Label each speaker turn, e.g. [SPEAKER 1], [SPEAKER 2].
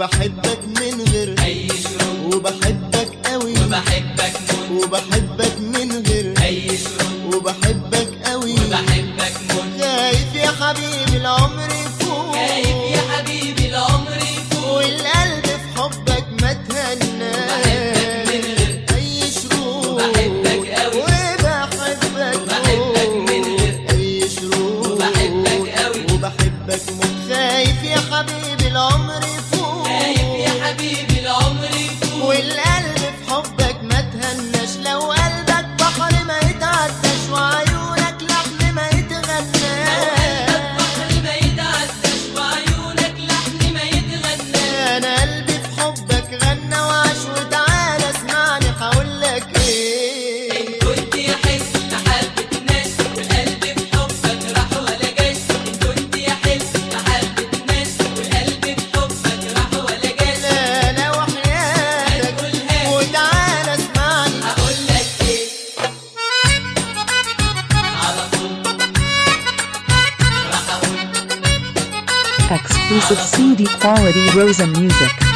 [SPEAKER 1] وبحبك من غير
[SPEAKER 2] اي شروط
[SPEAKER 1] وبحبك قوي
[SPEAKER 2] وبحبك موت
[SPEAKER 1] وبحبك من غير
[SPEAKER 2] اي شروط
[SPEAKER 1] وبحبك قوي
[SPEAKER 2] وبحبك موت
[SPEAKER 1] خايف يا حبيبي العمر يفوت
[SPEAKER 2] خايف يا حبيبي العمر يفوت
[SPEAKER 1] والقلب في حبك ما تهنى
[SPEAKER 2] وبحبك من غير
[SPEAKER 1] اي شروط
[SPEAKER 2] وبحبك قوي
[SPEAKER 1] وبحبك
[SPEAKER 2] وبحبك من غير
[SPEAKER 1] اي شروط
[SPEAKER 2] وبحبك قوي
[SPEAKER 1] وبحبك موت خايف يا حبيبي العمر يفوت
[SPEAKER 2] خايف يا حبيبي العمر يفوت
[SPEAKER 1] والقلب في حبك ما تهناش لو قلبك بحر ما يتعداش وعيونك لحن ما يتغناش
[SPEAKER 2] البحر ما يتعداش وعيونك لحن ما يتغنى
[SPEAKER 1] انا قلبي في حبك غنى وعاش وتعالى اسمعني هقولك ايه
[SPEAKER 2] كنت يا حس لحبة ناس والقلب في حبك راح ولا جاش كنت يا حس لحبة ناس والقلب في حبك راح ولا جاش
[SPEAKER 1] لا لا وحياتك
[SPEAKER 2] هنقولها
[SPEAKER 1] وتعالى اسمعني
[SPEAKER 2] هقول لك ايه على طول راح اقول
[SPEAKER 3] Exclusive CD quality Rosa music.